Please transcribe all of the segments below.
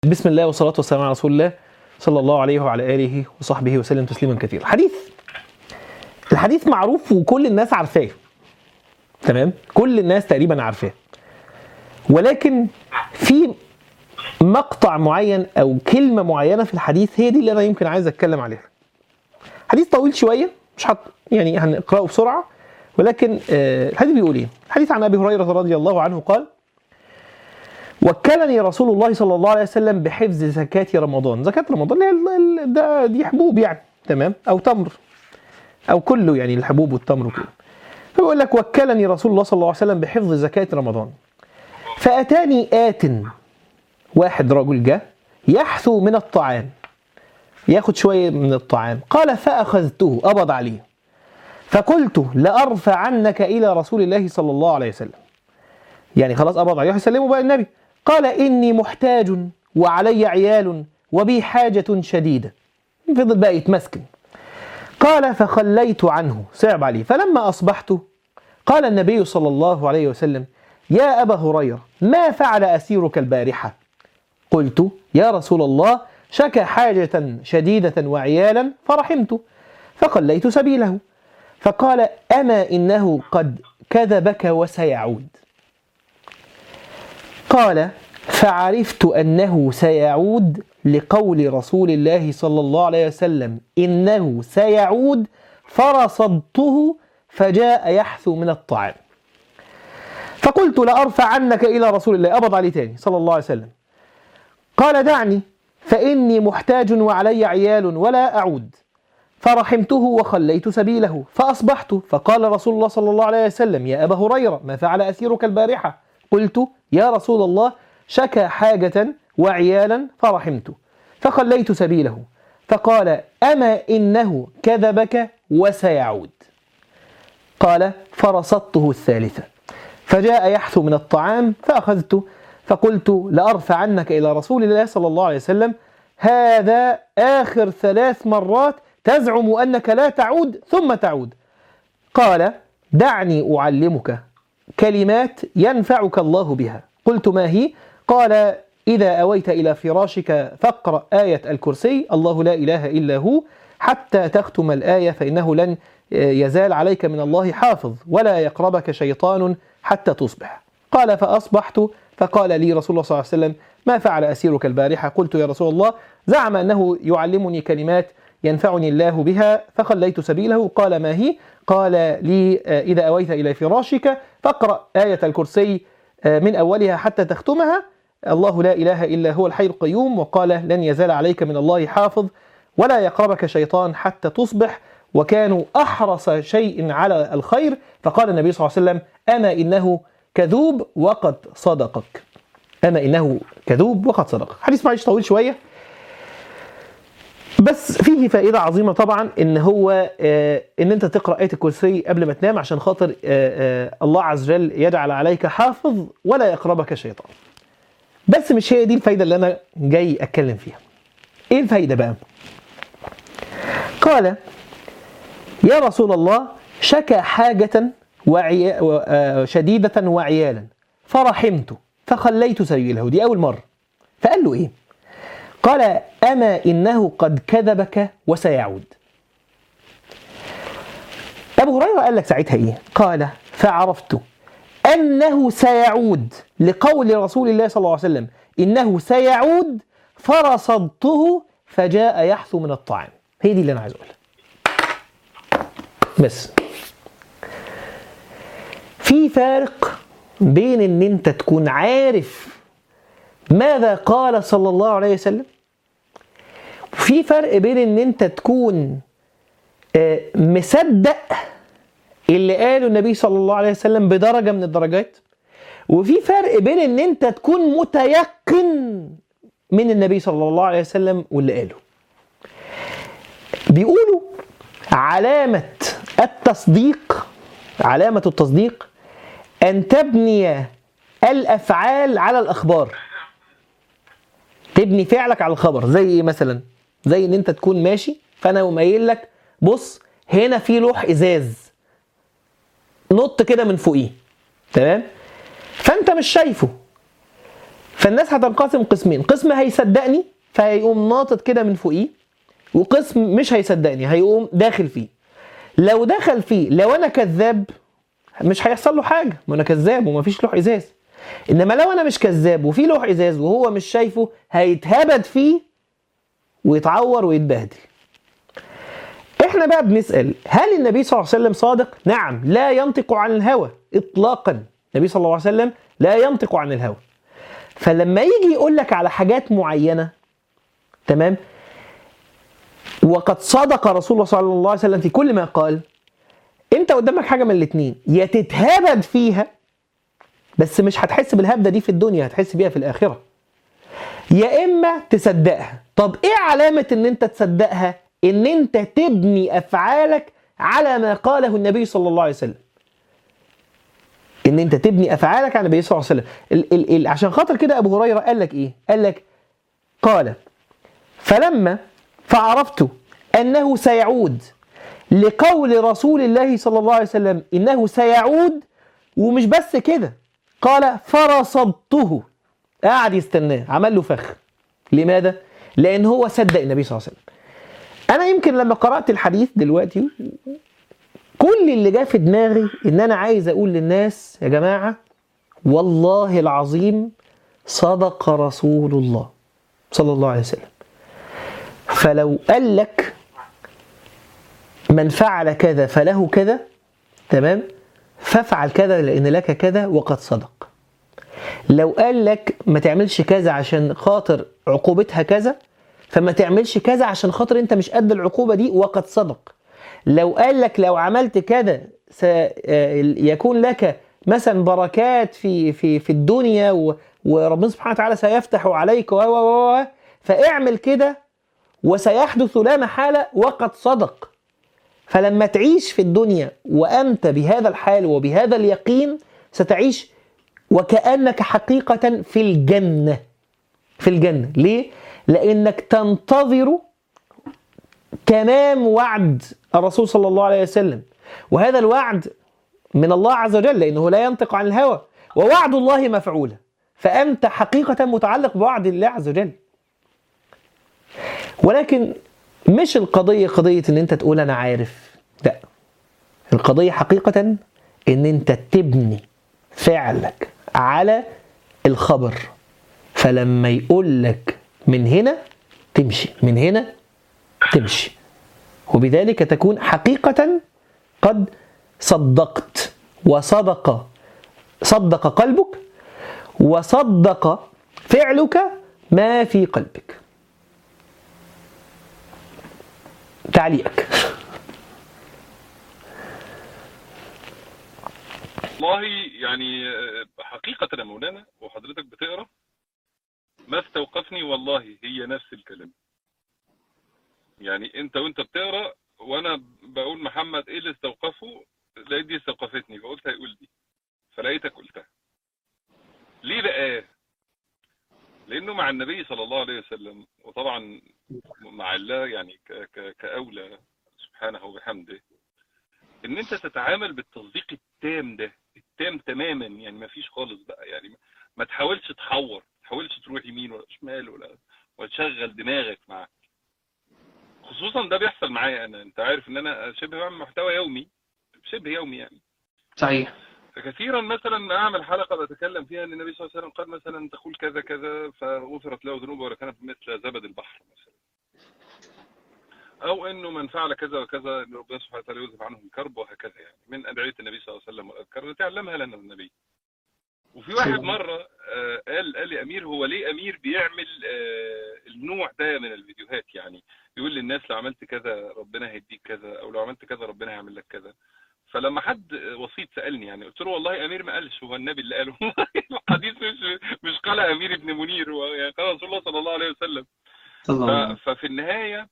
بسم الله والصلاة والسلام على رسول الله صلى الله عليه وعلى آله وصحبه وسلم تسليما كثيرا حديث الحديث معروف وكل الناس عارفاه تمام كل الناس تقريبا عارفاه ولكن في مقطع معين او كلمة معينة في الحديث هي دي اللي انا يمكن عايز اتكلم عليها حديث طويل شوية مش حط يعني هنقرأه بسرعة ولكن آه الحديث بيقول ايه الحديث عن ابي هريرة رضي الله عنه قال وكلني رسول الله صلى الله عليه وسلم بحفظ زكاة رمضان زكاة رمضان اللي هي ال- ال- ده دي حبوب يعني تمام أو تمر أو كله يعني الحبوب والتمر وكده فبيقول لك وكلني رسول الله صلى الله عليه وسلم بحفظ زكاة رمضان فأتاني آت واحد رجل جه يحثو من الطعام ياخد شوية من الطعام قال فأخذته قبض عليه فقلت لأرفعنك إلى رسول الله صلى الله عليه وسلم يعني خلاص قبض عليه هيسلمه بقى النبي قال إني محتاج وعلي عيال وبي حاجة شديدة فضل بقى يتمسكن قال فخليت عنه صعب عليه فلما أصبحت قال النبي صلى الله عليه وسلم يا أبا هريرة ما فعل أسيرك البارحة قلت يا رسول الله شكى حاجة شديدة وعيالا فرحمت فخليت سبيله فقال أما إنه قد كذبك وسيعود قال فعرفت أنه سيعود لقول رسول الله صلى الله عليه وسلم إنه سيعود فرصدته فجاء يحثو من الطعام فقلت لأرفعنك إلى رسول الله أبض عليه تاني صلى الله عليه وسلم قال دعني فإني محتاج وعلي عيال ولا أعود فرحمته وخليت سبيله فأصبحت فقال رسول الله صلى الله عليه وسلم يا أبا هريرة ما فعل أسيرك البارحة قلت يا رسول الله شكى حاجة وعيالا فرحمت فخليت سبيله فقال أما إنه كذبك وسيعود قال فرصدته الثالثة فجاء يحثو من الطعام فأخذته فقلت لأرفعنك إلى رسول الله صلى الله عليه وسلم هذا آخر ثلاث مرات تزعم أنك لا تعود ثم تعود قال دعني أعلمك كلمات ينفعك الله بها قلت ما هي قال إذا أويت إلى فراشك فاقرأ آية الكرسي الله لا إله إلا هو حتى تختم الآية فإنه لن يزال عليك من الله حافظ ولا يقربك شيطان حتى تصبح قال فأصبحت فقال لي رسول الله صلى الله عليه وسلم ما فعل أسيرك البارحة قلت يا رسول الله زعم أنه يعلمني كلمات ينفعني الله بها فخليت سبيله قال ما هي قال لي إذا أويت إلى فراشك فاقرأ آية الكرسي من أولها حتى تختمها الله لا إله إلا هو الحي القيوم وقال لن يزال عليك من الله حافظ ولا يقربك شيطان حتى تصبح وكانوا أحرص شيء على الخير فقال النبي صلى الله عليه وسلم أما إنه كذوب وقد صدقك أما إنه كذوب وقد صدقك حديث معلش طويل شوية بس فيه فائدة عظيمة طبعا ان هو آه ان انت تقرأ آية الكرسي قبل ما تنام عشان خاطر آه آه الله عز وجل يجعل عليك حافظ ولا يقربك شيطان. بس مش هي دي الفايدة اللي انا جاي اتكلم فيها. ايه الفايدة بقى؟ قال يا رسول الله شكى حاجة وعي... و... شديدة وعيالا فرحمت فخليت سبيله دي أول مرة فقال له إيه؟ قال أما إنه قد كذبك وسيعود أبو هريرة قال لك ساعتها إيه قال فعرفت أنه سيعود لقول رسول الله صلى الله عليه وسلم إنه سيعود فرصدته فجاء يحثو من الطعام هي دي اللي أنا عايز أقولها بس في فارق بين ان انت تكون عارف ماذا قال صلى الله عليه وسلم في فرق بين ان انت تكون مصدق اللي قاله النبي صلى الله عليه وسلم بدرجة من الدرجات وفي فرق بين ان انت تكون متيقن من النبي صلى الله عليه وسلم واللي قاله بيقولوا علامة التصديق علامة التصديق أن تبني الأفعال على الأخبار تبني فعلك على الخبر زي ايه مثلا زي ان انت تكون ماشي فانا اقوم قايل لك بص هنا في لوح ازاز نط كده من فوقيه تمام فانت مش شايفه فالناس هتنقسم قسمين قسم هيصدقني فهيقوم ناطط كده من فوقيه وقسم مش هيصدقني هيقوم داخل فيه لو دخل فيه لو انا كذاب مش هيحصل له حاجه ما انا كذاب ومفيش لوح ازاز انما لو انا مش كذاب وفي لوح ازاز وهو مش شايفه هيتهبد فيه ويتعور ويتبهدل احنا بقى بنسال هل النبي صلى الله عليه وسلم صادق نعم لا ينطق عن الهوى اطلاقا النبي صلى الله عليه وسلم لا ينطق عن الهوى فلما يجي يقول لك على حاجات معينه تمام وقد صدق رسول الله صلى الله عليه وسلم في كل ما قال انت قدامك حاجه من الاثنين يا تتهبد فيها بس مش هتحس بالهبده دي في الدنيا هتحس بيها في الاخره يا اما تصدقها طب ايه علامه ان انت تصدقها ان انت تبني افعالك على ما قاله النبي صلى الله عليه وسلم ان انت تبني افعالك على النبي صلى الله عليه وسلم ال ال ال عشان خاطر كده ابو هريره قال لك ايه قال لك قال فلما فعرفت انه سيعود لقول رسول الله صلى الله عليه وسلم انه سيعود ومش بس كده قال فرصدته قاعد يستناه عمل له فخ لماذا لان هو صدق النبي صلى الله عليه وسلم انا يمكن لما قرات الحديث دلوقتي كل اللي جه في دماغي ان انا عايز اقول للناس يا جماعه والله العظيم صدق رسول الله صلى الله عليه وسلم فلو قال لك من فعل كذا فله كذا تمام فافعل كذا لان لك كذا وقد صدق لو قال لك ما تعملش كذا عشان خاطر عقوبتها كذا فما تعملش كذا عشان خاطر انت مش قد العقوبه دي وقد صدق لو قال لك لو عملت كذا سيكون لك مثلا بركات في في في الدنيا و- وربنا سبحانه وتعالى سيفتح عليك و و و فاعمل كده وسيحدث لا محاله وقد صدق فلما تعيش في الدنيا وانت بهذا الحال وبهذا اليقين ستعيش وكانك حقيقه في الجنه في الجنه ليه لانك تنتظر تمام وعد الرسول صلى الله عليه وسلم وهذا الوعد من الله عز وجل لانه لا ينطق عن الهوى ووعد الله مفعوله فانت حقيقه متعلق بوعد الله عز وجل ولكن مش القضيه قضيه ان انت تقول انا عارف لا القضيه حقيقه ان انت تبني فعلك على الخبر فلما يقول لك من هنا تمشي من هنا تمشي وبذلك تكون حقيقة قد صدقت وصدق صدق قلبك وصدق فعلك ما في قلبك تعليقك والله يعني آه، حقيقة يا مولانا وحضرتك بتقرا ما استوقفني والله هي نفس الكلام يعني انت وانت بتقرا وانا بقول محمد ايه اللي استوقفه لقيت دي استوقفتني فقلت هيقول دي فلقيتك قلتها ليه بقى لانه مع النبي صلى الله عليه وسلم وطبعا مع الله يعني ك- ك- كاولى سبحانه وبحمده ان انت تتعامل بالتصديق التام ده التام تماما يعني ما فيش خالص بقى يعني ما- ما تحاولش تحور ما تحاولش تروح يمين ولا شمال ولا ولا تشغل دماغك معاه خصوصا ده بيحصل معايا انا انت عارف ان انا شبه بعمل محتوى يومي شبه يومي يعني صحيح فكثيرا مثلا اعمل حلقه بتكلم فيها ان النبي صلى الله عليه وسلم قال مثلا تقول كذا كذا فغفرت له ذنوبه ولكانت مثل زبد البحر مثلا او انه من فعل كذا وكذا ان ربنا سبحانه وتعالى يذهب عنه الكرب وهكذا يعني من ادعيه النبي صلى الله عليه وسلم والاذكار التي علمها لنا النبي وفي واحد سلام. مره آه، قال قال لي امير هو ليه امير بيعمل آه، النوع ده من الفيديوهات يعني يقول للناس لو عملت كذا ربنا هيديك كذا او لو عملت كذا ربنا هيعمل لك كذا فلما حد وسيط سالني يعني قلت له والله امير ما قالش هو النبي اللي قاله الحديث مش مش قال امير ابن منير هو يعني قال رسول الله صلى الله عليه وسلم صلى الله عليه ف- وسلم ففي النهايه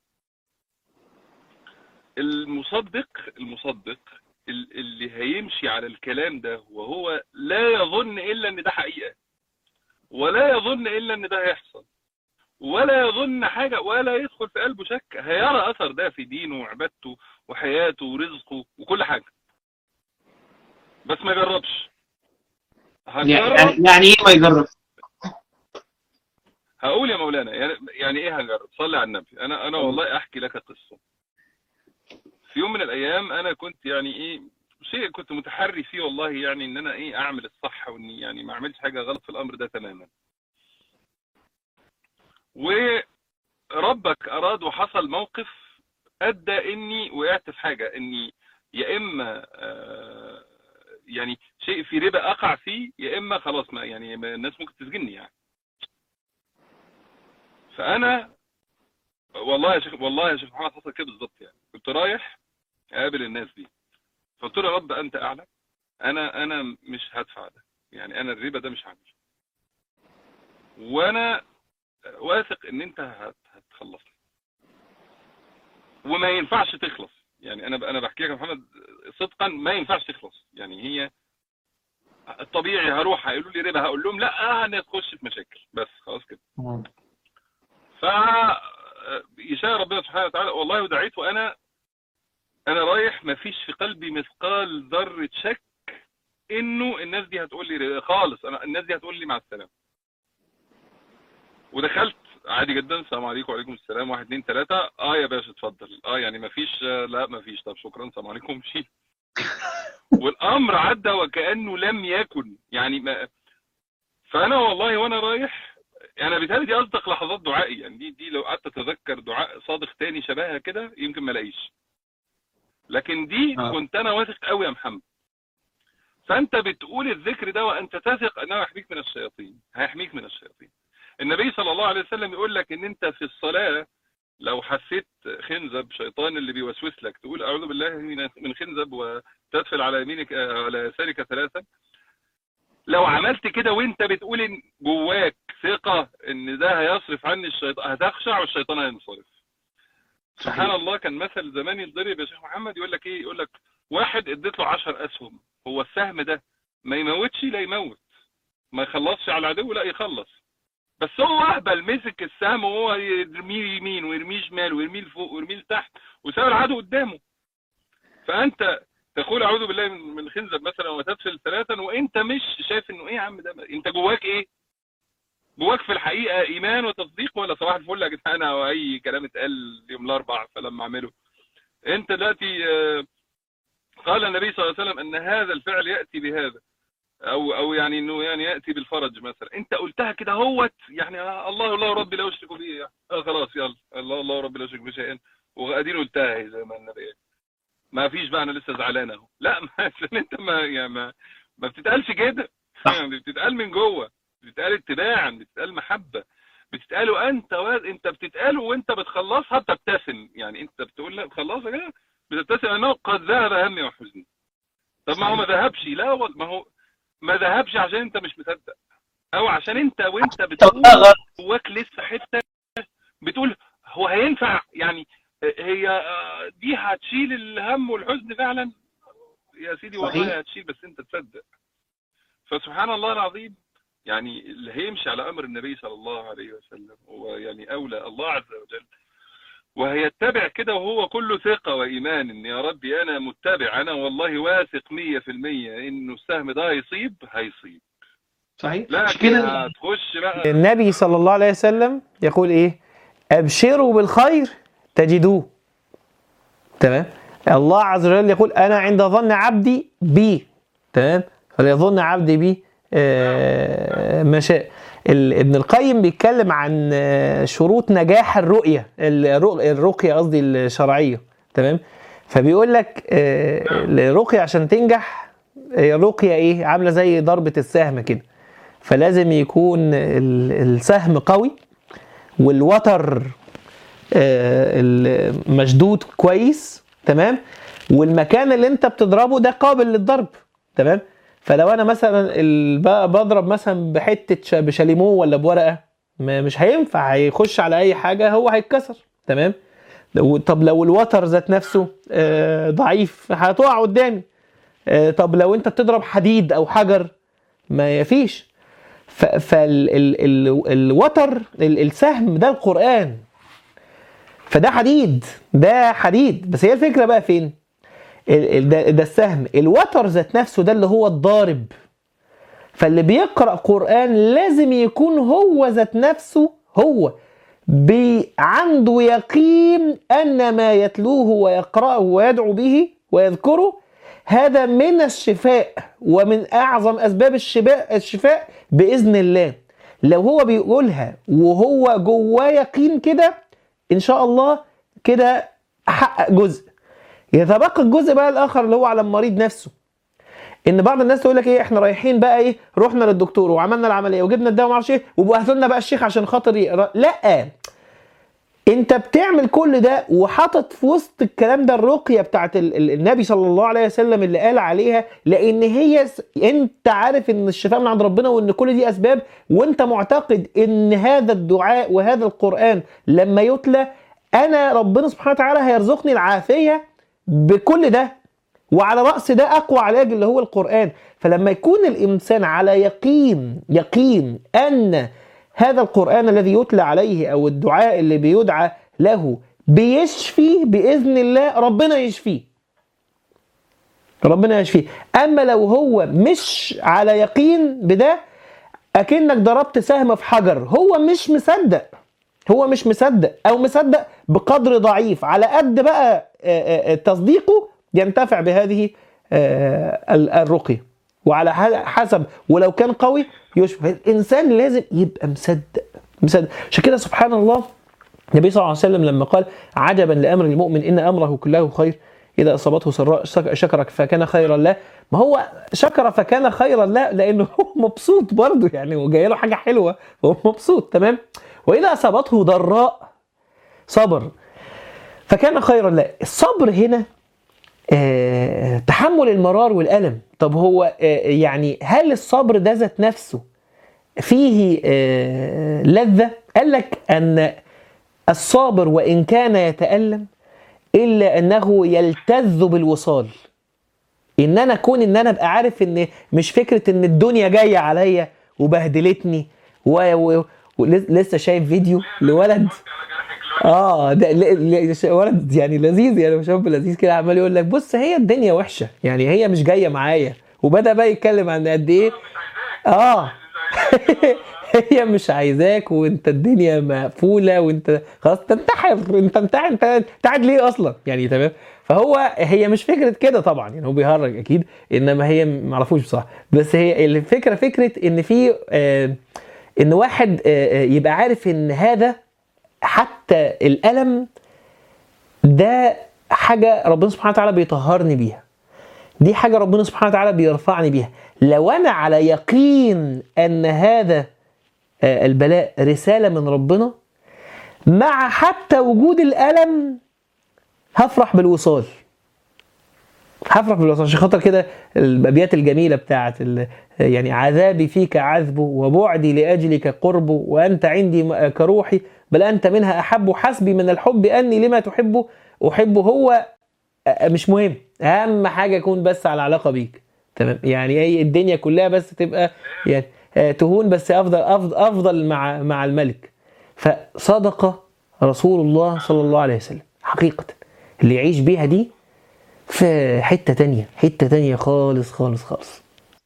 المصدق المصدق ال- اللي هيمشي على الكلام ده وهو لا يظن الا ان ده حقيقه ولا يظن الا ان ده هيحصل ولا يظن حاجه ولا يدخل في قلبه شك هيرى اثر ده في دينه وعبادته وحياته ورزقه وكل حاجه بس ما يجربش يعني هتجرب يعني- يعني ايه ما يجرب هقول يا مولانا يعني يعني ايه هنجرب صلي على النبي انا انا والله احكي لك قصه في يوم من الايام انا كنت يعني ايه شيء كنت متحري فيه والله يعني ان انا ايه اعمل الصح واني يعني ما اعملش حاجه غلط في الامر ده تماما وربك اراد وحصل موقف ادى اني وقعت في حاجه اني يا اما آه، يعني شيء في ربا اقع فيه يا اما خلاص ما يعني ما الناس ممكن تسجنني يعني فانا والله يا شيخ والله يا شيخ محمد حصل كده بالظبط يعني كنت رايح اقابل الناس دي فقلت له يا رب انت اعلم انا انا مش هدفع ده يعني انا الربا ده مش هعمله وانا واثق ان انت هت- هتخلصني وما ينفعش تخلص يعني انا انا بحكي لك يا محمد صدقا ما ينفعش تخلص يعني هي الطبيعي هروح هيقولوا لي ربا هقول لهم لا هنخش في مشاكل بس خلاص كده ف يشاء ربنا سبحانه وتعالى والله ودعيت وانا انا رايح ما فيش في قلبي مثقال ذره شك انه الناس دي هتقول لي خالص انا الناس دي هتقول لي مع السلامه ودخلت عادي جدا السلام عليكم وعليكم السلام واحد اتنين تلاته اه يا باشا اتفضل اه يعني ما فيش آه، لا ما فيش طب شكرا السلام عليكم مشي والامر عدى وكانه لم يكن يعني ما فانا والله وانا رايح انا بيتهيألي دي اصدق لحظات دعائي يعني دي دي لو قعدت اتذكر دعاء صادق تاني شبهها كده يمكن ما الاقيش لكن دي آه. كنت انا واثق قوي يا محمد فانت بتقول الذكر ده وانت تثق انه يحميك من الشياطين هيحميك من الشياطين النبي صلى الله عليه وسلم يقول لك ان انت في الصلاه لو حسيت خنزب شيطان اللي بيوسوس لك تقول اعوذ بالله من من خنزب وتدفل على يمينك آه، على يسارك ثلاثا لو عملت كده وانت بتقول إن جواك ثقه ان ده هيصرف عني الشيطان هتخشع والشيطان هينصرف سبحان الله كان مثل زمان يتضرب يا شيخ محمد يقول لك ايه يقول لك واحد اديت له 10 اسهم هو السهم ده ما يموتش لا يموت ما يخلصش على العدو لا يخلص بس هو اهبل مسك السهم وهو يرميه يمين ويرميه شمال ويرميه لفوق ويرميه لتحت وساب العدو قدامه فانت تقول اعوذ بالله من من الخنزب مثلا وتدفل ثلاثا وانت مش شايف انه ايه يا عم ده انت جواك ايه جواك في الحقيقه ايمان وتصديق ولا صباح الفل يا جدعان او اي كلام اتقال يوم الاربع فلما اعمله انت دلوقتي آه، قال النبي صلى الله عليه وسلم ان هذا الفعل ياتي بهذا او او يعني انه يعني ياتي بالفرج مثلا انت قلتها كده هوت يعني آه، الله الله ربي لا اشرك به يعني. آه خلاص يلا الله الله ربي لا اشرك به شيئا وقاعدين قلتها اهي زي ما النبي قال. ما فيش بقى انا لسه زعلان اهو لا ما عشان انت ما يعني ما, ما بتتقالش كده صح. يعني بتتقال من جوه بتتقال اتباعا بتتقال محبه بتتقال انت و... انت بتتقال وانت بتخلصها بتبتسم يعني انت بتقول لا خلصها كده بتبتسم انه قد ذهب همي وحزني طب ما هو ما ذهبش لا وال- ما هو ما ذهبش عشان انت مش مصدق او عشان انت وانت بتقول ده غلط. جواك لسه حته بتقول هو هينفع يعني هي آه، دي هتشيل الهم والحزن فعلا يا سيدي صحيح. والله هتشيل بس انت تصدق فسبحان الله العظيم يعني اللي هيمشي على امر النبي صلى الله عليه وسلم هو يعني اولى الله عز وجل وهيتبع كده وهو كله ثقة وإيمان إن يا ربي أنا متبع أنا والله واثق مية في المية إنه السهم ده هيصيب هيصيب صحيح مش لكن كده هتخش بقى النبي صلى الله عليه وسلم يقول ايه ابشروا بالخير تجدوه تمام الله عز وجل يقول انا عند ظن عبدي بي تمام فليظن عبدي بي آه، ما شاء ال- ابن القيم بيتكلم عن آه، شروط نجاح الرؤية الرؤ- الرقية قصدي الشرعية تمام فبيقول لك آه، الرقية عشان تنجح آه، الرقية ايه عاملة زي ضربة السهم كده فلازم يكون ال- السهم قوي والوتر آه، المشدود كويس تمام والمكان اللي انت بتضربه ده قابل للضرب تمام فلو انا مثلا ال- ب- بضرب مثلا بحته ش- بشاليمو ولا بورقه ما- مش هينفع هيخش على اي حاجه هو هيتكسر تمام لو- طب لو الوتر ذات نفسه آه، ضعيف هتقع قدامي آه، طب لو انت بتضرب حديد او حجر ما يفيش فالوتر السهم ده القرآن فده حديد ده حديد بس هي الفكرة بقى فين ال- ال- ده, ده السهم الوتر ذات نفسه ده اللي هو الضارب فاللي بيقرأ قرآن لازم يكون هو ذات نفسه هو بي عنده يقين ان ما يتلوه ويقراه ويدعو به ويذكره هذا من الشفاء ومن اعظم اسباب الشفاء الشفاء باذن الله لو هو بيقولها وهو جواه يقين كده ان شاء الله كده حقق جزء يتبقى الجزء بقى الاخر اللي هو على المريض نفسه ان بعض الناس تقول لك ايه احنا رايحين بقى ايه رحنا للدكتور وعملنا العمليه وجبنا الدواء ما اعرفش ايه وبقى هاتوا لنا بقى الشيخ عشان خاطر يقرا لا انت بتعمل كل ده وحاطط في وسط الكلام ده الرقيه بتاعت ال- ال- النبي صلى الله عليه وسلم اللي قال عليها لان هي س- انت عارف ان الشفاء من عند ربنا وان كل دي اسباب وانت معتقد ان هذا الدعاء وهذا القران لما يتلى انا ربنا سبحانه وتعالى هيرزقني العافيه بكل ده وعلى رأس ده أقوى علاج اللي هو القرآن فلما يكون الإنسان على يقين يقين أن هذا القرآن الذي يتلى عليه أو الدعاء اللي بيدعى له بيشفي بإذن الله ربنا يشفيه ربنا يشفيه أما لو هو مش على يقين بده أكنك ضربت سهم في حجر هو مش مصدق هو مش مصدق او مصدق بقدر ضعيف على قد بقى آه، آه، تصديقه ينتفع بهذه آه، ال- الرقيه وعلى ح- حسب ولو كان قوي يشفى الانسان لازم يبقى مصدق مصدق عشان كده سبحان الله النبي صلى الله عليه وسلم لما قال عجبا لامر المؤمن ان امره كله خير اذا اصابته سراء شك- شكر فكان خيرا له ما هو شكر فكان خيرا له لانه هو مبسوط برضه يعني وجاي له حاجه حلوه هو مبسوط تمام واذا اصابته ضراء صبر فكان خيرا له الصبر هنا آه، تحمل المرار والالم طب هو آه، يعني هل الصبر ده ذات نفسه فيه آه، لذه قال لك ان الصابر وان كان يتالم الا انه يلتذ بالوصال ان انا اكون ان انا ابقى عارف ان مش فكره ان الدنيا جايه عليا وبهدلتني و... و... ولسه شايف فيديو لولد اه ده ل... ل... ولد يعني لذيذ يعني شاب لذيذ كده عمال يقول لك بص هي الدنيا وحشه يعني هي مش جايه معايا وبدا بقى يتكلم عن قد ايه اه هي مش عايزاك وانت الدنيا مقفوله وانت خلاص تنتحر انت انتحر انت انت قاعد ليه اصلا يعني تمام فهو هي مش فكره كده طبعا يعني هو بيهرج اكيد انما هي ما اعرفوش بصراحه بس هي الفكره فكره ان في آه ان واحد آه آه، يبقى عارف ان هذا حتى الالم ده حاجه ربنا سبحانه وتعالى بيطهرني بيها دي حاجه ربنا سبحانه وتعالى بيرفعني بيها لو انا على يقين ان هذا آه، البلاء رساله من ربنا مع حتى وجود الالم هفرح بالوصال هفرح بالوصال عشان خاطر كده الابيات الجميله بتاعت ال- يعني عذابي فيك عذب وبعدي لاجلك قرب وانت عندي م- كروحي بل انت منها احب حسبي من الحب اني لما تحبه احبه هو آه، مش مهم اهم حاجه يكون بس على علاقه بيك تمام يعني اي الدنيا كلها بس تبقى يعني آه، تهون بس افضل افضل افضل مع مع الملك فصدق رسول الله صلى الله عليه وسلم حقيقه اللي يعيش بيها دي في حته تانية حته تانية خالص خالص خالص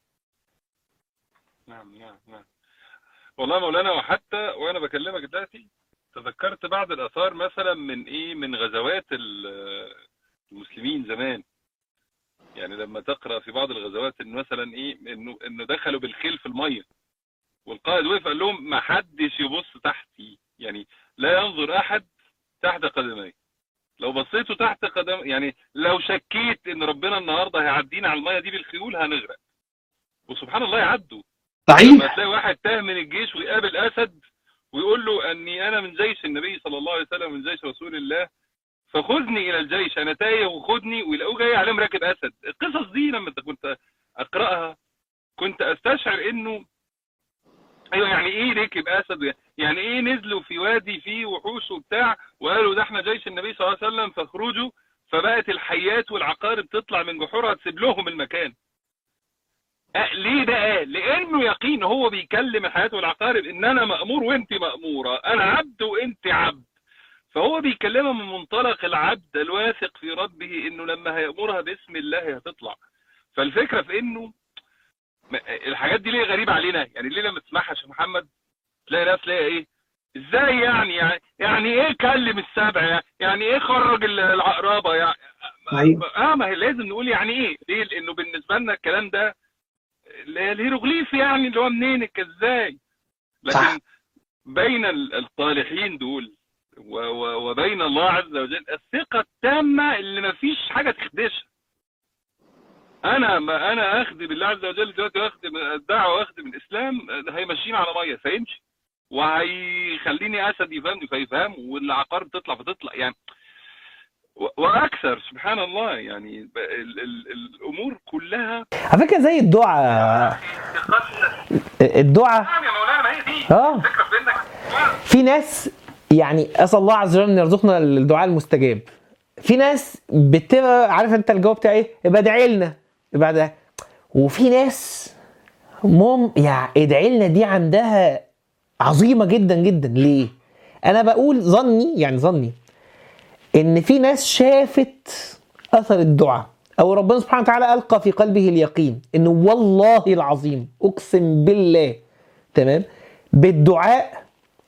نعم نعم نعم والله يا مولانا وحتى وانا بكلمك دلوقتي تذكرت بعض الاثار مثلا من ايه من غزوات ال- المسلمين زمان يعني لما تقرا في بعض الغزوات ان مثلا ايه انه انه دخلوا بالخيل في الميه والقائد وقف قال لهم ما حدش يبص تحتي يعني لا ينظر احد تحت قدمي لو بصيتوا تحت قدم يعني لو شكيت ان ربنا النهارده هيعدينا على الميه دي بالخيول هنغرق وسبحان الله يعدوا لما تلاقي واحد تاه من الجيش ويقابل اسد ويقول له اني انا من جيش النبي صلى الله عليه وسلم من جيش رسول الله فخذني الى الجيش انا تايه وخذني ويلاقوه جاي عليهم راكب اسد القصص دي لما كنت اقراها كنت استشعر انه ايوه يعني ايه ركب اسد يعني ايه نزلوا في وادي فيه وحوش وبتاع وقالوا ده احنا جيش النبي صلى الله عليه وسلم فاخرجوا فبقت الحيات والعقارب تطلع من جحورها تسيب لهم المكان أه ليه ده قال؟ لانه يقين هو بيكلم الحياة والعقارب ان انا مأمور وانت مأمورة انا عبد وانت عبد فهو بيكلمها من منطلق العبد الواثق في ربه انه لما هيأمرها باسم الله هتطلع فالفكرة في انه الحاجات دي ليه غريبة علينا يعني ليه لما تسمعها يا شيخ محمد تلاقي ناس تلاقي ايه ازاي يعني يعني, يعني ايه كلم السبع يعني ايه خرج ال- العقربه يعني أيوة. اه ما هي لازم نقول يعني ايه ليه لانه بالنسبه لنا الكلام ده ال- الهيروغليفي يعني اللي هو منين ازاي صح. لكن بين ال- الصالحين دول و- و- وبين الله عز وجل الثقه التامه اللي ما فيش حاجه تخدشها انا ما انا اخدم الله عز وجل دلوقتي واخدم الدعوه واخدم الاسلام هيمشيني على ميه فيمشي وهيخليني اسد يفهمني فيفهم والعقار بتطلع فتطلع يعني و- واكثر سبحان الله يعني ب- ال ال الامور كلها على فكره زي الدعاء ثقتنا الدعاء نعم يا مولانا ما هي دي اه الفكره في انك في ناس يعني اسال الله عز وجل ان يرزقنا الدعاء المستجاب في ناس بتبقى عارف انت الجواب بتاع ايه يبقى ادعي لنا يبقى ادعي وفي ناس مم يعني ادعي لنا دي عندها عظيمه جدا جدا ليه انا بقول ظني يعني ظني ان في ناس شافت اثر الدعاء او ربنا سبحانه وتعالى القى في قلبه اليقين انه والله العظيم اقسم بالله تمام بالدعاء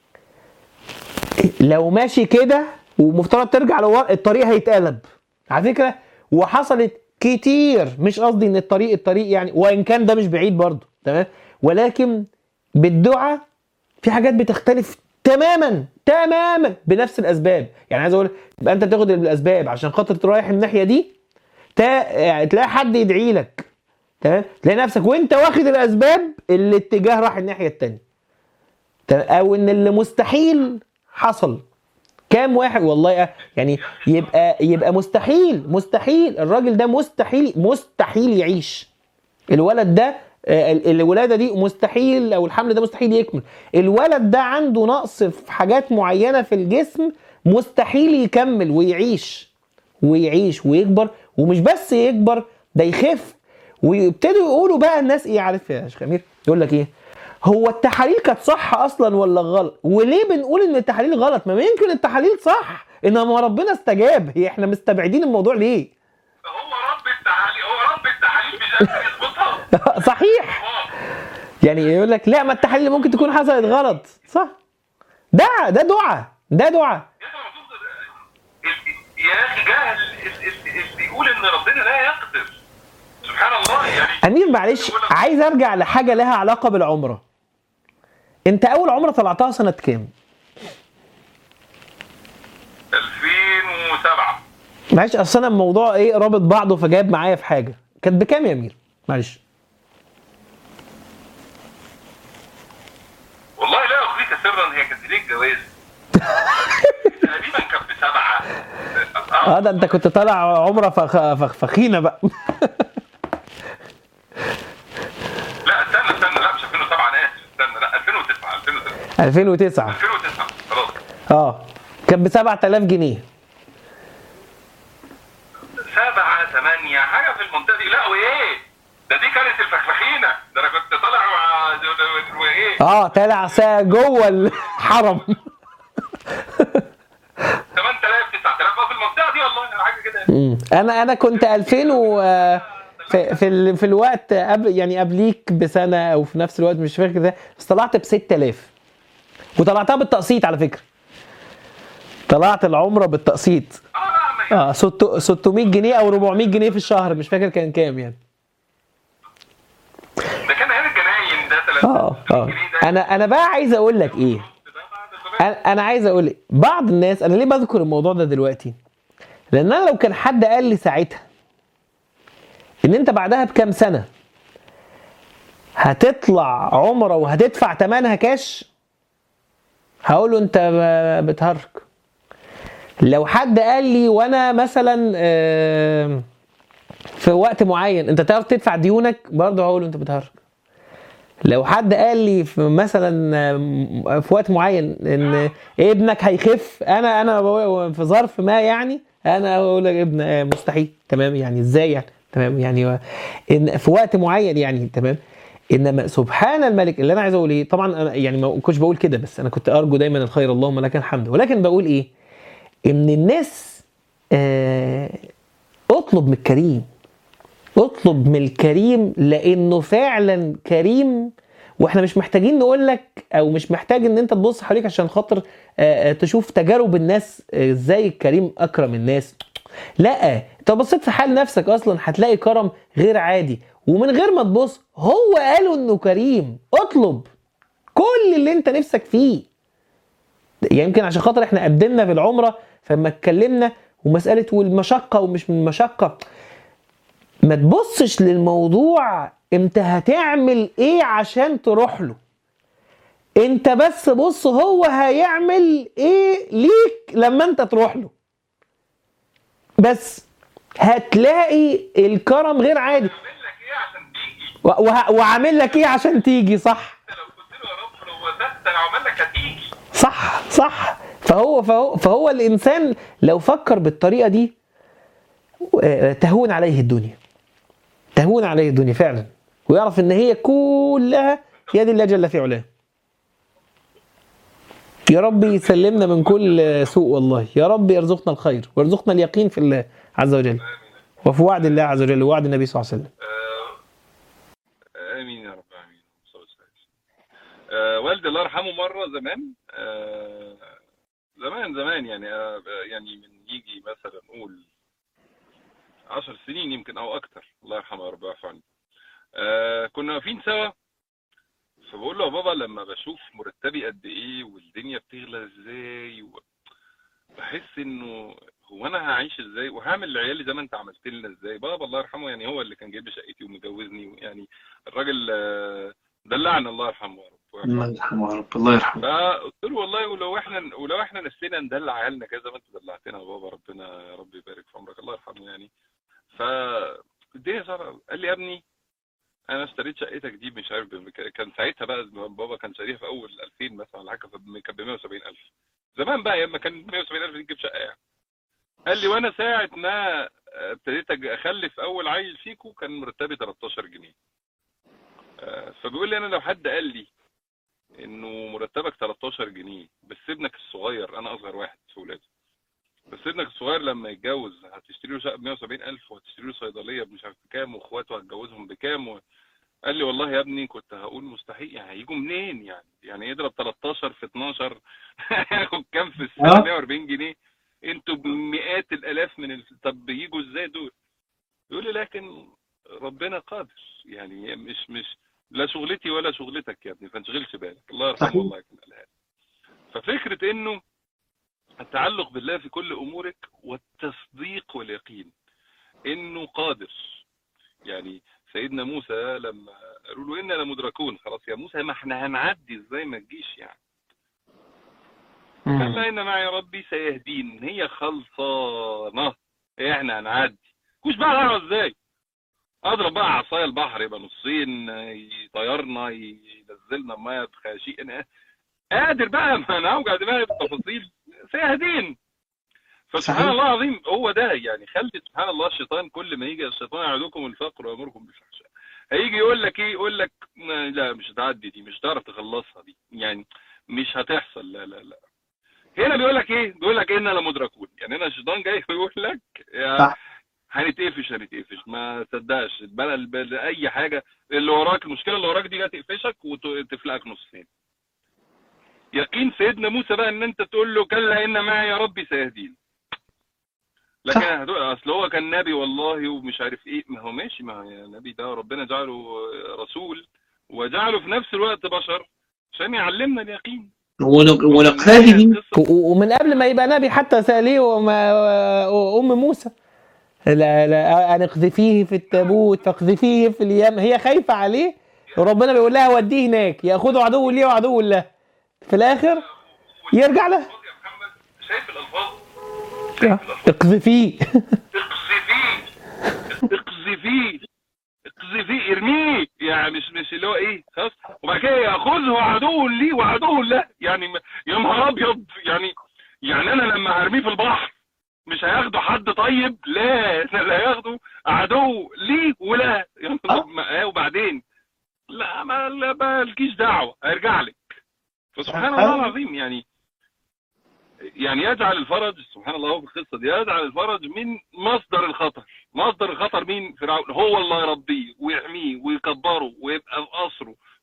لو ماشي كده ومفترض ترجع لورا الطريق هيتقلب على فكره وحصلت كتير مش قصدي ان الطريق الطريق يعني وان كان ده مش بعيد برضه تمام ولكن بالدعاء في حاجات بتختلف تماما تماما بنفس الاسباب يعني عايز اقول يبقى انت بتاخد الاسباب عشان خاطر ترايح الناحيه دي تا... يعني تلاقي حد يدعي لك تمام تلاقي نفسك وانت واخد الاسباب الاتجاه راح الناحيه التانيه تمام؟ او ان اللي مستحيل حصل كام واحد والله يعني يبقى يبقى مستحيل مستحيل الراجل ده مستحيل مستحيل يعيش الولد ده آه، ال- الولاده دي مستحيل او الحمل ده مستحيل يكمل الولد ده عنده نقص في حاجات معينه في الجسم مستحيل يكمل ويعيش ويعيش ويكبر ومش بس يكبر ده يخف ويبتدوا يقولوا بقى الناس ايه عارف يا شيخ امير يقول لك ايه هو التحاليل كانت صح اصلا ولا غلط وليه بنقول ان التحاليل غلط ما يمكن التحاليل صح انما ربنا استجاب هي احنا مستبعدين الموضوع ليه هو رب التحاليل هو رب التحاليل مش قادر يظبطها صحيح يعني يقول لك لا ما التحاليل ممكن تكون حصلت غلط صح ده ده دعاء ده دعاء يا اخي جهل ال- ال- اللي يقول ان ربنا لا يقدر سبحان الله يعني امير معلش عايز ارجع لحاجه لها علاقه بالعمره انت اول عمره طلعتها سنه كام 2007 معلش اصل انا الموضوع ايه رابط بعضه فجاب معايا في حاجه كانت بكام يا امير معلش والله لا اخفيك سرا هي كانت ليه الجواز تقريبا كانت بسبعه اه ده انت كنت طالع عمره فخ... فخ... فخينه بقى لا استنى استنى لا مش 2007 انا اسف استنى لا 2009 2009 2009 2009 خلاص اه كانت ب 7000 جنيه سبعة ثمانية حاجة في المنطقة دي لا وإيه ده دي كانت الفخفخينة ده أنا كنت طالع مع وإيه اه طالع سا- جوه الحرم 8000 9000 في المنطقة دي والله حاجة كده مم. انا انا كنت 2000 و في في, ال... في الوقت قبل يعني قبليك بسنه او في نفس الوقت مش فاكر ده بس طلعت ب 6000 وطلعتها بالتقسيط على فكره طلعت العمره بالتقسيط اه لا ما اه ست- 600 جنيه او 400 جنيه في الشهر مش فاكر كان كام يعني ده كان ايام الجناين ده 30 اه اه جنيه ده انا انا بقى عايز اقول لك ايه ده بعد الزمان. انا أنا عايز اقول لك بعض الناس انا ليه بذكر الموضوع ده دلوقتي لان انا لو كان حد قال لي ساعتها ان انت بعدها بكام سنه هتطلع عمره وهتدفع ثمنها كاش هقول له انت ب- بتهرج لو حد قال لي وانا مثلا آم، في وقت معين انت تعرف تدفع ديونك برضه هقول له انت بتهرج لو حد قال لي في مثلا آم، في وقت معين ان ابنك هيخف انا انا بقول- في ظرف ما يعني انا اقول لك ابن آه، مستحيل تمام يعني ازاي يعني تمام يعني ان في وقت معين يعني تمام انما سبحان الملك اللي انا عايز اقول ايه طبعا انا يعني ما كنتش بقول كده بس انا كنت ارجو دايما الخير اللهم لك الحمد ولكن بقول ايه ان الناس آه اطلب من الكريم اطلب من الكريم لانه فعلا كريم واحنا مش محتاجين نقول لك او مش محتاج ان انت تبص حواليك عشان خاطر آه، آه، تشوف تجارب الناس آه، ازاي الكريم اكرم الناس لا انت لو بصيت في حال نفسك اصلا هتلاقي كرم غير عادي ومن غير ما تبص هو قالوا انه كريم اطلب كل اللي انت نفسك فيه يمكن عشان خاطر احنا قدمنا في العمره فلما اتكلمنا ومساله والمشقه ومش من المشقه ما تبصش للموضوع انت هتعمل ايه عشان تروح له انت بس بص هو هيعمل ايه ليك لما انت تروح له بس هتلاقي الكرم غير عادي اعمل لك ايه عشان تيجي و- وه- وعامل لك ايه عشان تيجي صح انت لو قلت له يا رب لو وزقت لو عمل لك هتيجي صح صح فهو فهو فهو الانسان لو فكر بالطريقه دي آه، تهون عليه الدنيا تهون عليه الدنيا فعلا ويعرف ان هي كلها في يد الله جل في علاه يا رب يسلمنا من كل سوء والله يا رب يرزقنا الخير ويرزقنا اليقين في الله عز وجل وفي وعد الله عز وجل ووعد النبي صلى الله عليه وسلم آه، امين يا رب امين صلى الله عليه وسلم. آه، والدي الله يرحمه مره زمان آه، زمان زمان يعني آه، يعني من يجي مثلا نقول عشر سنين يمكن او اكتر الله يرحمه يا رب ويعفو عنه آه، كنا واقفين سوا فبقول له يا بابا لما بشوف مرتبي قد ايه والدنيا بتغلى ازاي و... بحس انه هو انا هعيش ازاي وهعمل لعيالي زي ما انت عملت لنا ازاي بابا الله يرحمه يعني هو اللي كان جايب لي شقتي ومجوزني يعني الراجل آه، دلعنا الله يرحمه يا رب ويعفو الله عنه. يرحمه يا رب الله يرحمه فقلت له والله ولو احنا ولو احنا نسينا ندلع عيالنا كذا ما انت دلعتنا يا بابا ربنا يا رب يبارك في عمرك الله يرحمه يعني ف الدنيا صعبة قال لي يا ابني انا اشتريت شقتك دي مش عارف بم- كان ساعتها بقى بابا كان شاريها في اول 2000 مثلا ولا حاجه فب- كان ب 170000 زمان بقى ايام ما كان 170000 دي تجيب شقه يعني قال لي وانا ساعه ما ابتديت أج- اخلف اول عيل فيكو كان مرتبي 13 جنيه آه، فبيقول لي انا لو حد قال لي انه مرتبك 13 جنيه بس ابنك الصغير انا اصغر واحد في ولادي بس ابنك الصغير لما يتجوز هتشتري له شقه ب 170000 وهتشتري له صيدليه بمش عارف بكام واخواته هتجوزهم بكام و... قال لي والله يا ابني كنت هقول مستحيل يعني هيجوا منين يعني يعني يضرب 13 في 12 هياخد كام في السنه آه. 140 جنيه انتوا بمئات الالاف من ال... طب يجوا ازاي دول يقول لي لكن ربنا قادر يعني مش مش لا شغلتي ولا شغلتك يا ابني فما تشغلش بالك الله يرحمه صحيح. والله يكون قالها لي. ففكره انه التعلق بالله في كل امورك والتصديق واليقين انه قادر يعني سيدنا موسى لما قالوا له انا لمدركون خلاص يا موسى ما احنا هنعدي ازاي ما تجيش يعني كلا ان معي ربي سيهدين هي خلصانه احنا هنعدي كوش بقى نعرف ازاي اضرب بقى عصايه البحر يبقى نصين يطيرنا ينزلنا ميه بخاشيق قادر بقى ما انا اوجع دماغي بالتفاصيل سيهدين فسبحان صحيح. الله العظيم هو ده يعني خلي سبحان الله الشيطان كل ما يجي الشيطان يعدكم الفقر ويامركم بالفحشاء هيجي يقول لك ايه يقول لك ما- لا مش هتعدي دي مش هتعرف تخلصها دي يعني مش هتحصل لا لا لا هنا بيقول لك ايه بيقول لك انا لمدركون يعني هنا الشيطان جاي بيقول لك يا صح. هنتقفش هنتقفش ما تصدقش بل بل اي حاجه اللي وراك المشكله اللي وراك دي هتقفشك وتفلقك نصين يقين سيدنا موسى بقى ان انت تقول له كلا ان معي يا ربي سيهدين لكن صح. هتقول اصل هو كان نبي والله ومش عارف ايه ما هو ماشي ما هو يا نبي ده ربنا جعله رسول وجعله في نفس الوقت بشر عشان يعلمنا اليقين ونق- ونقتدي به و- و- ومن قبل ما يبقى نبي حتى ساليه وما ام موسى لا لا ان اقذفيه في التابوت فاقذفيه في اليم هي خايفه عليه وربنا بيقول لها وديه هناك ياخذه عدو لي وعدو له في الاخر يرجع له يا محمد شايف الالفاظ اقذفيه اقذفيه اقذفيه اقذفيه ارميه يعني مش مش اللي هو ايه خلاص وبعد كده ياخذه عدو لي وعدو له يعني م- يا نهار ابيض يعني يعني انا لما هرميه في البحر مش هياخده حد طيب لا ده اللي هياخده عدو لي ولا يعني آه. طب ما- آه وبعدين لا ما لا مالكيش دعوه هيرجع لك فسبحان سبحان الله الله. العظيم يعني يعني يجعل الفرج سبحان الله هو في القصه دي يجعل الفرج من مصدر الخطر مصدر الخطر مين فرعون هو الله يربيه ويحميه ويكبره ويبقى في قصره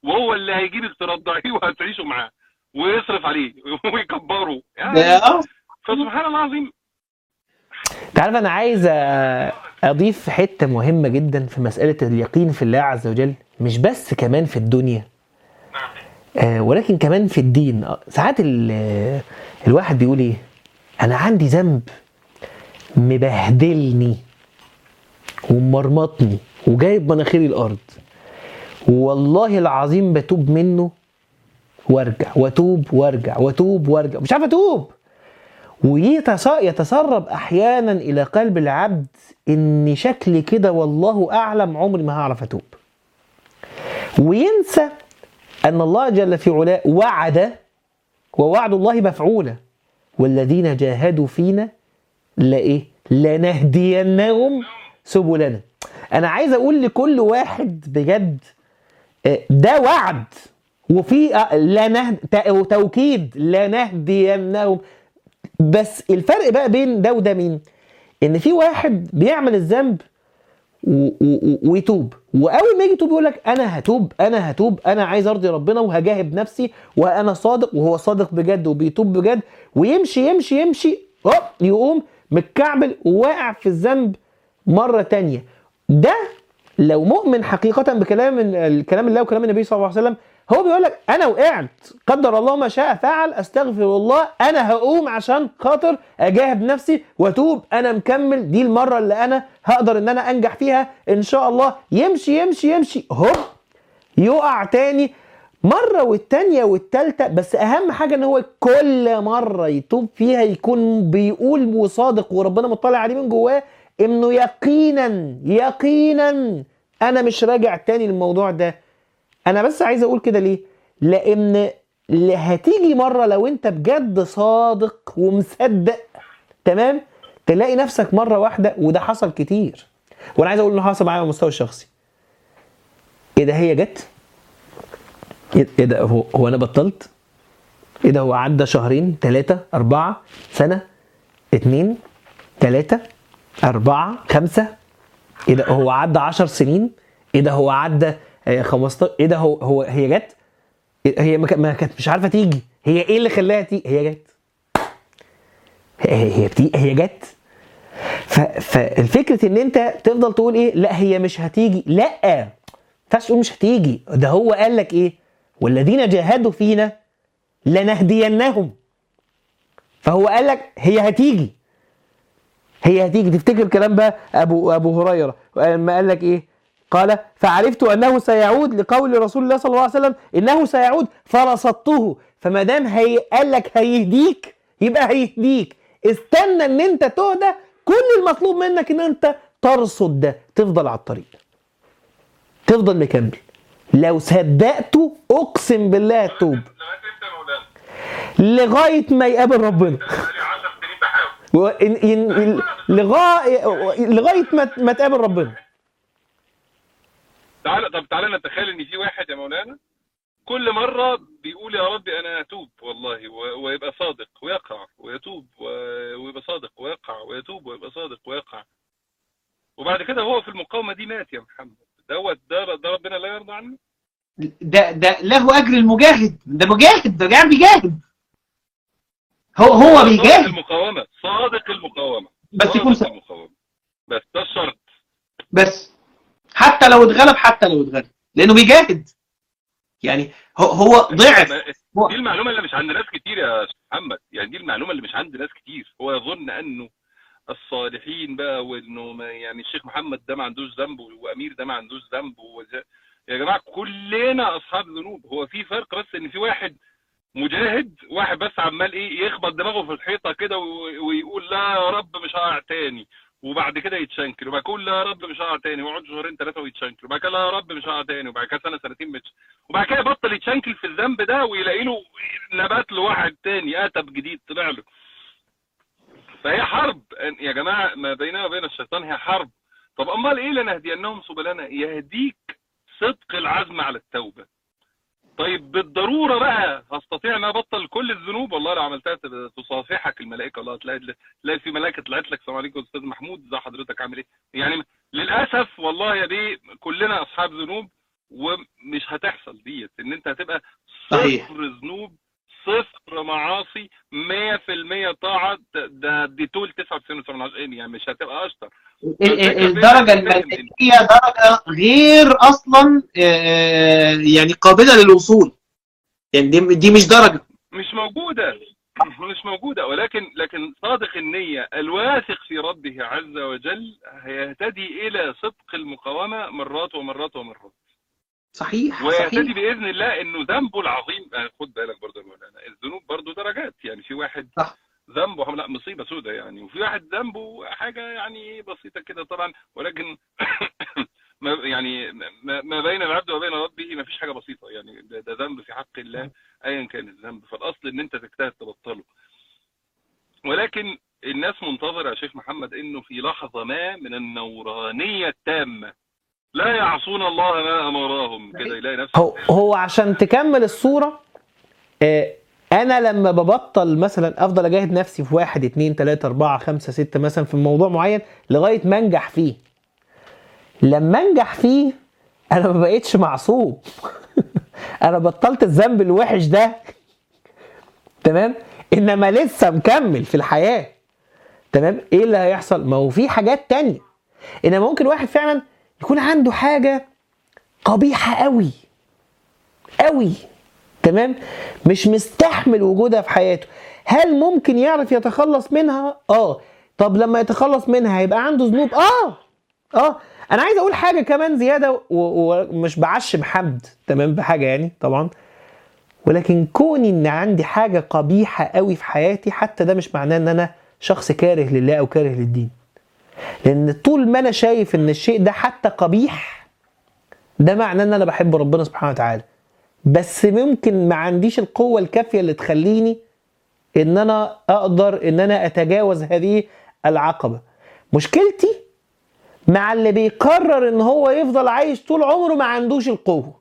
وهو اللي هيجيبك ترضعيه وهتعيشوا معاه ويصرف عليه ويكبره يعني ده اه فسبحان الله العظيم انت عارف انا عايز أ- اضيف حته مهمه جدا في مساله اليقين في الله عز وجل مش بس كمان في الدنيا آه، ولكن كمان في الدين آه، ساعات ال- آه، الواحد بيقول ايه انا عندي ذنب مبهدلني ومرمطني وجايب مناخيري الارض والله العظيم بتوب منه وارجع واتوب وارجع واتوب وارجع مش عارف اتوب ويتسرب احيانا الى قلب العبد ان شكلي كده والله اعلم عمري ما هعرف اتوب وينسى ان الله جل في علاه وعد ووعد الله مفعوله والذين جاهدوا فينا لا ايه لنهدينهم سبلنا انا عايز اقول لكل واحد بجد آه، ده وعد وفي آه، لا نهد ت- توكيد لنهدينهم بس الفرق بقى بين ده وده مين؟ ان في واحد بيعمل الذنب و- و- و- ويتوب واول ما يجي يتوب يقول لك انا هتوب انا هتوب انا عايز ارضي ربنا وهجاهد نفسي وانا صادق وهو صادق بجد وبيتوب بجد ويمشي يمشي يمشي هوب يقوم متكعبل وواقع في الذنب مره تانية ده لو مؤمن حقيقة بكلام الكلام الله وكلام النبي صلى الله عليه وسلم هو بيقول لك انا وقعت قدر الله ما شاء فعل استغفر الله انا هقوم عشان خاطر اجاهد نفسي واتوب انا مكمل دي المره اللي انا هقدر ان انا انجح فيها ان شاء الله يمشي يمشي يمشي هوب يقع تاني مرة والتانية والتالتة بس أهم حاجة إن هو كل مرة يتوب فيها يكون بيقول وصادق وربنا مطلع عليه من جواه إنه يقينا يقينا أنا مش راجع تاني للموضوع ده أنا بس عايز أقول كده ليه؟ لأن اللي هتيجي مرة لو أنت بجد صادق ومصدق تمام؟ تلاقي نفسك مرة واحدة وده حصل كتير وأنا عايز أقول إنه حصل معايا على المستوى الشخصي إيه ده هي جت؟ ايه إيه ده هو هو انا بطلت؟ ايه ده هو عدى شهرين ثلاثة أربعة سنة اتنين ثلاثة أربعة خمسة ايه ده هو عدى عشر سنين؟ ايه ده هو عدى آه، 15 ايه ده هو هو هي جت؟ إيه- هي ما كا- ما كانت مش عارفة تيجي هي ايه اللي خلاها تيجي؟ هي جت هي هي بتيجي هي جت ف- فالفكرة ان انت تفضل تقول ايه لا هي مش هتيجي لا ما ينفعش تقول مش هتيجي ده هو قال لك ايه والذين جاهدوا فينا لنهدينهم فهو قال لك هي هتيجي هي هتيجي تفتكر كلام بقى ابو ابو هريره لما قال لك ايه قال فعرفت انه سيعود لقول رسول الله صلى الله عليه وسلم انه سيعود فرصدته فما دام هي قال لك هيهديك يبقى هيهديك استنى ان انت تهدى كل المطلوب منك ان انت ترصد ده تفضل على الطريق تفضل مكمل لو صدقته اقسم بالله هتوب لغايه امتى يا مولانا؟ لغايه ما يقابل ربنا بقالي 10 سنين بحاول وإن إن لغايه لغايه ما ما تقابل ربنا تعالى طب تعالى نتخيل ان في واحد يا مولانا كل مرة بيقول يا ربي انا اتوب والله و- ويبقى صادق ويقع ويتوب و- ويبقى صادق ويقع ويتوب ويبقى صادق ويقع وبعد كده هو في المقاومة دي مات يا محمد دوت ده ده ربنا لا يرضى عنه ده ده له اجر المجاهد ده مجاهد ده قاعد بيجاهد هو هو صادق بيجاهد المقاومة صادق المقاومة بس يكون صادق صادق. المقاومة بس ده الشرط بس حتى لو اتغلب حتى لو اتغلب لانه بيجاهد يعني هو هو ضعف هو- دي المعلومة اللي مش عند ناس كتير يا أستاذ محمد يعني دي المعلومة اللي مش عند ناس كتير هو يظن انه الصالحين بقى وانه ما يعني الشيخ محمد ده ما عندوش ذنب وامير ده ما عندوش ذنب وز- يا جماعة كلنا اصحاب ذنوب هو في فرق بس ان في واحد مجاهد واحد بس عمال ايه يخبط دماغه في الحيطة كده و- ويقول لا يا رب مش هقع تاني وبعد كده يتشنكل وبعد كده يقول لا يا رب مش هقع تاني ويقعد شهرين ثلاثة ويتشنكل وبعد كده لا يا رب مش هقع تاني وبعد كده سنة سنتين مش وبعد كده يبطل يتشنكل في الذنب ده ويلاقي له نبات له واحد تاني اتب جديد طلع له فهي حرب يا جماعه ما بيننا وبين الشيطان هي حرب طب امال ايه لنهدينهم سبلنا يهديك صدق العزم على التوبه طيب بالضروره بقى هستطيع ان ابطل كل الذنوب والله لو عملتها تبقى تصافحك الملائكه الله تلاقي تلاقي في ملائكه طلعت لك السلام عليكم استاذ محمود ازي حضرتك عامل ايه يعني للاسف والله يا بيه كلنا اصحاب ذنوب ومش هتحصل ديت ان انت هتبقى صحيح. صفر ذنوب صفر معاصي 100% طاعه ده- ده دي طول 99 يعني مش هتبقى اشطر ال- ال- الدرجة الملائكية درجة غير أصلا آه، يعني قابلة للوصول يعني دي, دي مش درجة مش موجودة مش موجودة ولكن لكن صادق النية الواثق في ربه عز وجل هيهتدي إلى صدق المقاومة مرات ومرات ومرات صحيح ويهتدي صحيح بإذن الله إنه ذنبه العظيم آه، خد بالك برضه يا مولانا الذنوب برضه درجات يعني في واحد صح. ذنبه لا مصيبة سودة يعني وفي واحد ذنبه حاجة يعني بسيطة كده طبعا ولكن ما يعني ما ما بين العبد وبين ربه ما فيش حاجة بسيطة يعني ده, ده ذنب في حق الله ايا كان الذنب فالاصل ان انت تجتهد تبطله ولكن الناس منتظرة يا شيخ محمد انه في لحظة ما من النورانية التامة لا يعصون الله ما امرهم كده يلاقي نفسه هو هو عشان تكمل الصورة آه، أنا لما ببطل مثلا أفضل أجاهد نفسي في واحد اتنين تلاتة أربعة خمسة ستة مثلا في موضوع معين لغاية ما أنجح فيه لما أنجح فيه أنا ما بقيتش معصوم أنا بطلت الذنب الوحش ده تمام إنما لسه مكمل في الحياة تمام إيه اللي هيحصل؟ ما هو في حاجات تانية إنما ممكن واحد فعلا يكون عنده حاجة قبيحة قوي قوي تمام مش مستحمل وجودها في حياته هل ممكن يعرف يتخلص منها اه طب لما يتخلص منها هيبقى عنده ذنوب اه اه انا عايز اقول حاجه كمان زياده و- ومش بعشم حمد تمام بحاجه يعني طبعا ولكن كوني ان عندي حاجه قبيحه قوي في حياتي حتى ده مش معناه ان انا شخص كاره لله او كاره للدين لان طول ما انا شايف ان الشيء ده حتى قبيح ده معناه ان انا بحب ربنا سبحانه وتعالى بس ممكن ما عنديش القوة الكافية اللي تخليني ان انا اقدر ان انا اتجاوز هذه العقبة مشكلتي مع اللي بيقرر ان هو يفضل عايش طول عمره ما عندوش القوة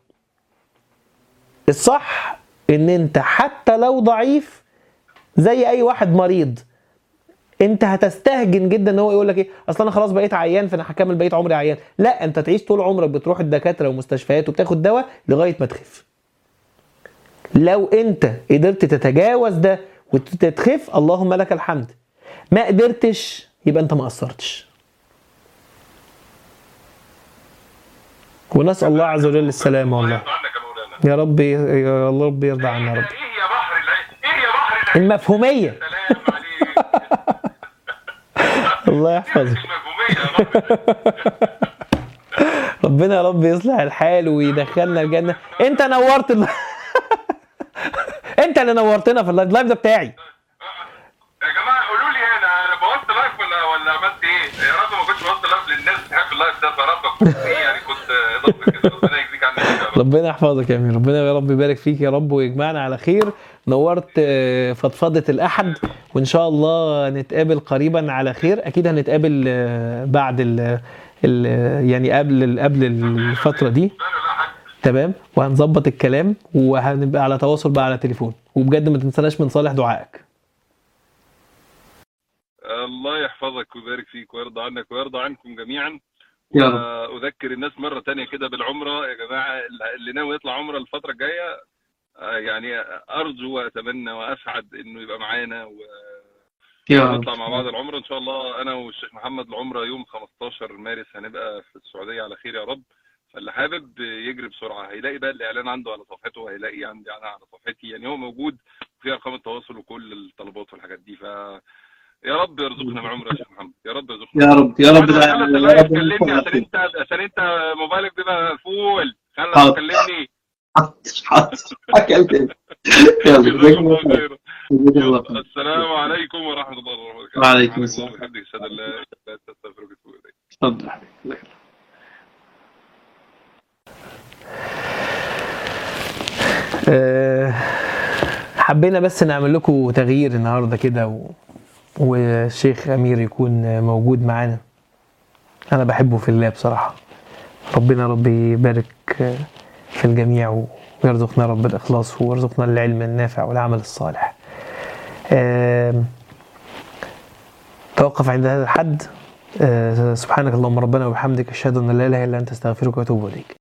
الصح ان انت حتى لو ضعيف زي اي واحد مريض انت هتستهجن جدا ان هو يقول لك ايه اصل انا خلاص بقيت عيان فانا هكمل بقيت عمري عيان لا انت تعيش طول عمرك بتروح الدكاتره ومستشفيات وبتاخد دواء لغايه ما تخف لو انت قدرت تتجاوز ده وتتخف اللهم لك الحمد ما قدرتش يبقى انت ما قصرتش ونسال الله عز وجل السلامه والله يرضى عنك يا مولانا يا رب يا الله رب يرضى عنا يا رب ايه يا بحر العلم ايه يا بحر العلم المفهوميه سلام عليك الله يحفظك المفهومية يا بحر ربنا يا رب يصلح الحال ويدخلنا الجنه انت نورت ال... انت اللي نورتنا في اللايف اللايف ده بتاعي يا جماعه قولوا لي انا انا بوظت لايف ولا ولا عملت ايه؟ يا رب ما كنتش بوظت لايف للناس تحب اللايف ده فرب كنت إيه يعني كنت ضبط كده ربنا يجزيك عني خير يا رب. ربنا يحفظك يا امير ربنا يا رب يبارك فيك يا رب ويجمعنا على خير نورت آه، فضفضه الاحد وان شاء الله نتقابل قريبا على خير اكيد هنتقابل آه، بعد ال ال يعني قبل قبل الفتره دي لا لا لا حاج تمام وهنظبط الكلام وهنبقى على تواصل بقى على تليفون وبجد ما تنسناش من صالح دعائك الله يحفظك ويبارك فيك ويرضى عنك ويرضى عنكم جميعا يا رب واذكر الناس مره تانية كده بالعمره يا جماعه اللي ناوي يطلع عمره الفتره الجايه آه، يعني ارجو واتمنى واسعد انه يبقى معانا و يا رب نطلع مع بعض العمره ان شاء الله انا والشيخ محمد العمره يوم 15 مارس هنبقى في السعوديه على خير يا رب فاللي حابب يجري بسرعه هيلاقي بقى الاعلان عنده على صفحته وهيلاقي عندي انا على صفحتي يعني هو موجود في ارقام التواصل وكل الطلبات والحاجات دي ف يا رب يرزقنا العمره يا شيخ محمد يا رب يرزقنا يا رب يا رب خلص ده- خلص يا اللايف رب كلمني نكون على عشان خير. انت عشان انت موبايلك بيبقى مقفول خلص حاضر. كلمني حاضر حاضر هكلمك يلا جزاك جزاك الله الله خير خير جزاك الله خير السلام عليكم ورحمه الله وبركاته وعليكم السلام. سبحانك اللهم وبحمدك اشهد ان لا اله الا انت استغفرك واتوب اليك اتفضل يا حبيبي جزاك الله. آه، حبينا بس نعمل لكم تغيير النهارده كده و... والشيخ امير يكون موجود معانا انا بحبه في الله بصراحه ربنا رب يبارك في الجميع ويرزقنا رب الاخلاص ويرزقنا العلم النافع والعمل الصالح آم، توقف عند هذا الحد آه، سبحانك اللهم ربنا وبحمدك اشهد ان لا اله الا انت استغفرك واتوب اليك